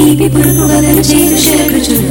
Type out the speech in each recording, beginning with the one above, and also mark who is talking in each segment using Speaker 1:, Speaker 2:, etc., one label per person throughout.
Speaker 1: తీపి పులుపు వగలు చేరు షడ్రుచులు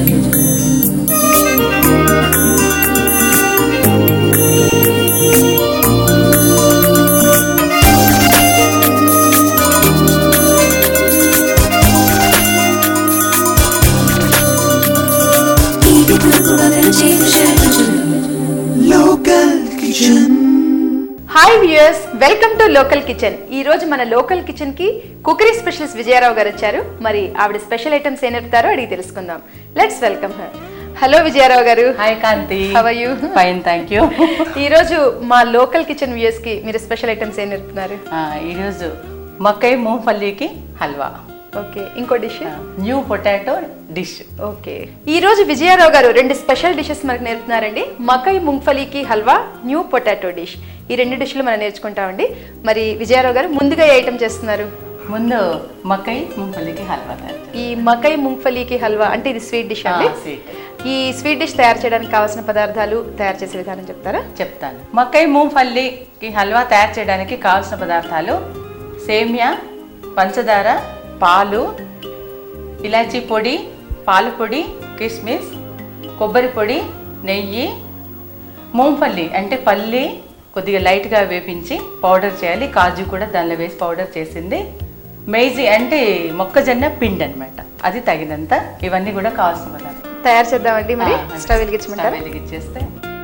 Speaker 1: తీపి పులుపు వగలు చేరు షడ్రుచులు
Speaker 2: Local Kitchen.
Speaker 3: Hi viewers welcome to local kitchen ఈ రోజు మన లోకల్ కిచెన్ కి కుకరీ స్పెషలిస్ట్ విజయారావు గారు వచ్చారు మరి ఆవిడ స్పెషల్ ఐటమ్స్ ఏం చెప్తారో అడిగి తెలుసుకుందాం let's welcome her hello Vijayarao గారు
Speaker 4: hi Kanti
Speaker 3: How are you?
Speaker 4: Fine thank you
Speaker 3: ఈ రోజు మా లోకల్ కిచెన్ వ్యూయర్స్ కి మీరు స్పెషల్ ఐటమ్స్ ఏం నేర్పుతున్నారు
Speaker 4: ఈరోజు మక్కై మూంగఫల్లికి హల్వా
Speaker 3: ఓకే ఇంకో dish
Speaker 4: new potato dish
Speaker 3: okay ఈ రోజు విజయారావు గారు రెండు స్పెషల్ డిషెస్ మనకు నేర్పుతున్నారండి మకై ముంగ్ఫలీకి హల్వా న్యూ పొటాటో డిష్ ఈ రెండు డిష్లు మనం నేర్చుకుంటామండి మరి విజయారావు గారు ముందుగా ఏ ఐటమ్ చేస్తున్నారు
Speaker 4: ముందు మక్కై మూంగఫల్లికి హల్వా తయారు చేస్తాం.
Speaker 3: ఈ మకై ముంగ్ఫలీకి హల్వా అంటే ఇది స్వీట్ డిష్ అండి
Speaker 4: ఆ, sweet.
Speaker 3: ఈ స్వీట్ డిష్ తయారు చేయడానికి కావాల్సిన పదార్థాలు తయారు చేసే విధానం చెప్తారా
Speaker 4: చెప్తాను మక్కై మూంగఫల్లికి హల్వా తయారు చేయడానికి కావాల్సిన పదార్థాలు సేమియా పంచదార పాలు ఇలాచీ పొడి పాల పొడి కిస్మిస్ కొబ్బరి పొడి నెయ్యి మూంపల్లి అంటే పల్లి కొద్దిగా లైట్గా వేపించి పౌడర్ చేయాలి కాజు కూడా దానిలో వేసి పౌడర్ చేసింది మేజీ అంటే మొక్కజొన్న పిండి అన్నమాట అది తగినంత ఇవన్నీ కూడా కావాల్సిన పదార్థాలు
Speaker 3: తయారు చేద్దామండి మరి
Speaker 4: ఆ,
Speaker 3: స్టవ్ వెలిగించమంటారా
Speaker 4: స్టవ్ వెలిగించేస్తే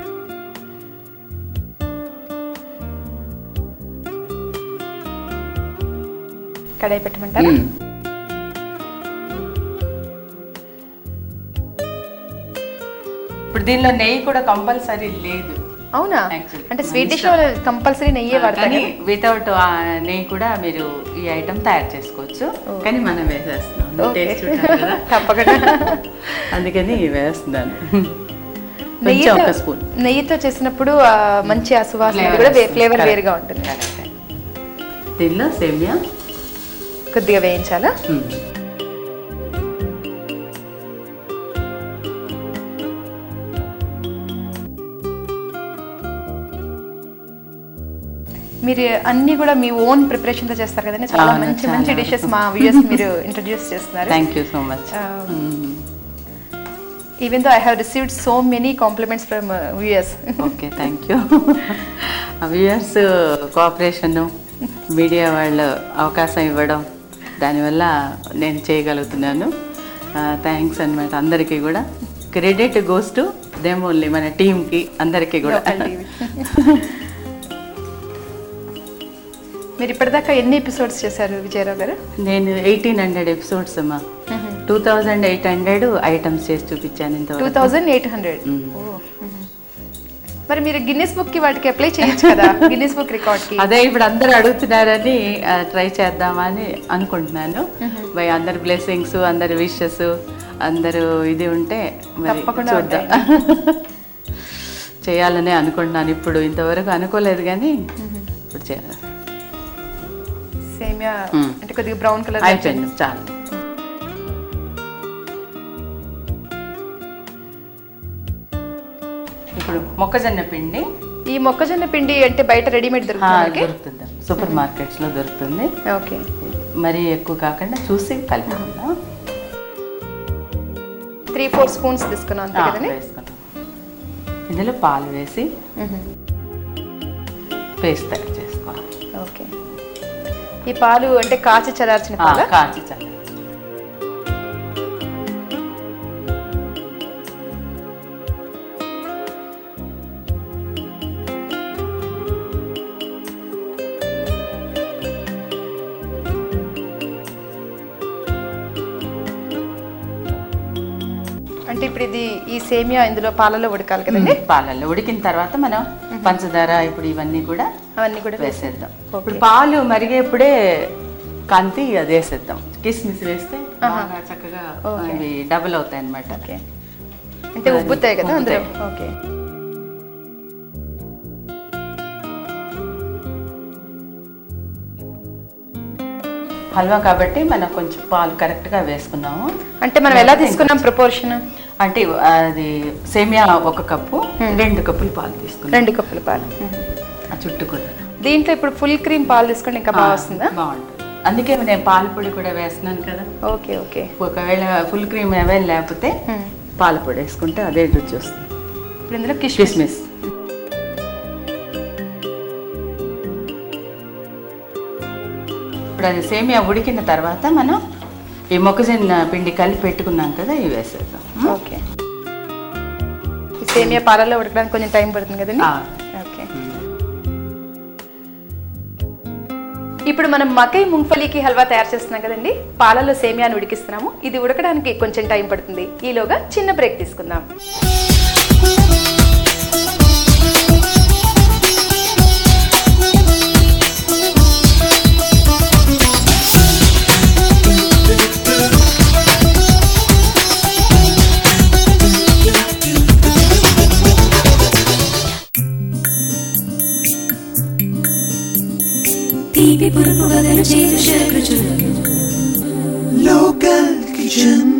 Speaker 3: కడాయి పెట్టమంటారా
Speaker 4: ఇప్పుడు దీనిలో నెయ్యి కూడా కంపల్సరీ లేదు
Speaker 3: అవునా
Speaker 4: Actually,
Speaker 3: అంటే
Speaker 4: మన
Speaker 3: స్వీట్ డిష్
Speaker 4: ఇష్టం.
Speaker 3: కంపల్సరీ నెయ్యే వాడతారు
Speaker 4: కానీ వితౌట్ నెయ్యి కూడా మీరు ఈ ఐటమ్ తయారు చేసుకోవచ్చు కానీ మనం వేసేస్తున్నాం
Speaker 3: Okay.
Speaker 4: టేస్ట్ చూడాలి కదా.
Speaker 3: తప్పకుండా
Speaker 4: అందుకని వేస్తున్నాను కొంచెం
Speaker 3: నెయ్యితో
Speaker 4: ఒక స్పూన్
Speaker 3: నెయ్యితో చేసినప్పుడు ఆ మంచి ఆ సువాసన
Speaker 4: Flavor
Speaker 3: కూడా
Speaker 4: వస్తుంది.
Speaker 3: Flavour
Speaker 4: Correct.
Speaker 3: వేరుగా ఉంటుంది
Speaker 4: Correct. దీనిలో సేమియా
Speaker 3: కొద్దిగా వేయించాలా
Speaker 4: మ్మ్.
Speaker 3: మీరు అన్ని కూడా మీ ఓన్ ప్రిపరేషన్ తో చేస్తారు కదండి చాలా
Speaker 4: అవును,
Speaker 3: మంచి
Speaker 4: చాలా.
Speaker 3: మంచి డిషెస్ మా వ్యూయర్స్ మీరు ఇంట్రడ్యూస్ చేస్తున్నారు
Speaker 4: thank you so much
Speaker 3: even though I have received so many compliments from viewers
Speaker 4: okay thank you viewers cooperation media వాళ్ళు అవకాశం ఇవ్వడం దానివల్ల నేను చేయగలుగుతున్నాను థ్యాంక్స్ అన్నమాట అందరికీ కూడా credit goes to them only మన టీంకి అందరికీ కూడా
Speaker 3: Local TV. మీరు ఇప్పటిదాకా ఎన్ని ఎపిసోడ్స్ చేశారు విజయరావు గారు
Speaker 4: నేను ఎయిటీన్ హండ్రెడ్ ఎపిసోడ్స్ అమ్మా two thousand eight hundred items చేసి చూపించాను
Speaker 3: టూ
Speaker 4: ఇంతవరకు
Speaker 3: థౌజండ్ ఎయిట్ హండ్రెడ్ మరి మీరు గిన్నెస్ బుక్ కి వాటికి అప్లై చేయొచ్చు కదా గిన్నెస్ బుక్ రికార్డ్ కి
Speaker 4: అదే ఇప్పుడు అందరు అడుగుతున్నారని ట్రై చేద్దామని అనుకుంటున్నాను బై అందరి బ్లెస్సింగ్స్ అందరి విషెస్ అందరూ ఇది ఉంటే మరి
Speaker 3: తప్పకుండా
Speaker 4: చూద్దాం చేయాలని అనుకుంటున్నాను ఇప్పుడు ఇంతవరకు అనుకోలేదు కానీ ఇప్పుడు చేయాలి
Speaker 3: సేమియా
Speaker 4: మ్మ్.
Speaker 3: అంటే కొద్దిగా బ్రౌన్ కలర్
Speaker 4: అయిపోయింది చాలు ఇప్పుడు మొక్కజొన్న పిండి
Speaker 3: ఈ మొక్కజొన్న పిండి అంటే బయట రెడీమేడ్
Speaker 4: ఆ,
Speaker 3: దొరుకుతుంది
Speaker 4: దొరుకుతుంది సూపర్ మార్కెట్స్ లో దొరుకుతుంది
Speaker 3: ఓకే
Speaker 4: మరీ ఎక్కువ కాకుండా చూసి కలుపుకుందాం
Speaker 3: త్రీ ఫోర్ స్పూన్స్ తీసుకున్నాం అంతే
Speaker 4: ఆ,
Speaker 3: కదండి
Speaker 4: వేసుకుందాం ఇందులో పాలు వేసి పేస్ట్ తయారు చేసుకోవాలి
Speaker 3: ఓకే ఈ పాలు అంటే కాచి చల్లార్చిన
Speaker 4: ఆ,
Speaker 3: పాల
Speaker 4: కాచి చల్ల
Speaker 3: అంటే ఇప్పుడు ఇది ఈ సేమియా ఇందులో పాలలో ఉడకాలి కదండి
Speaker 4: పాలల్లో ఉడికిన తర్వాత మనం పంచదార ఇప్పుడు ఇవన్నీ కూడా
Speaker 3: అవన్నీ కూడా వేసి
Speaker 4: వేసేద్దాం ఇప్పుడు పాలు మరిగేప్పుడే కాంతి అది వేసేద్దాం కిస్మిస్ వేస్తే బాగా చక్కగా అవి డబుల్ అవుతాయి అన్నమాట
Speaker 3: ఓకే అంటే ఉబ్బుతాయి కదా అందులో
Speaker 4: ఉబ్బుతాయి.
Speaker 3: ఓకే
Speaker 4: హల్వా కాబట్టి మనం కొంచెం పాలు కరెక్ట్గా వేసుకున్నాము
Speaker 3: అంటే మనం ఎలా తీసుకున్నాం ప్రపోర్షన్
Speaker 4: అంటే అది సేమియా ఒక కప్పు రెండు కప్పులు పాలు తీసుకున్నాం
Speaker 3: రెండు కప్పుల పాలు
Speaker 4: ఆ చుట్టూ కూడా
Speaker 3: దీంట్లో ఇప్పుడు ఫుల్ క్రీమ్ పాలు తీసుకుంటే ఇంకా బాగా వస్తుందా
Speaker 4: బాగుంటుంది అందుకే నేను పాల పొడి కూడా వేస్తున్నాను కదా
Speaker 3: ఓకే ఓకే
Speaker 4: ఒకవేళ ఫుల్ క్రీమ్ అవైల్ లేకపోతే
Speaker 3: Hmm.
Speaker 4: పాల పొడి వేసుకుంటే అదే రుచి వస్తుంది
Speaker 3: ఇప్పుడు ఇందులో కిస్మిస్
Speaker 4: కిస్మిస్ ఇప్పుడు అది సేమియా ఉడికిన తర్వాత మనం ఈ మొక్కజొన్న పిండి కలిపి పెట్టుకున్నాం కదా ఇవి వేసేద్దాం
Speaker 3: ఓకే ఈ సేమియా పాలల్లో ఉడకడానికి కొంచెం టైం పడుతుంది కదండి
Speaker 4: ఆ.
Speaker 3: ఓకే ఇప్పుడు మనం మకై ముంగ్ఫలీకి హల్వా తయారు చేస్తున్నాం కదండి పాలలో సేమియాను ఉడికిస్తున్నాము ఇది ఉడకడానికి కొంచెం టైం పడుతుంది ఈలోగా చిన్న బ్రేక్ తీసుకుందాం
Speaker 1: తీపి పురుపు వగలు చేదు షడ్రుచులు
Speaker 2: Local kitchen.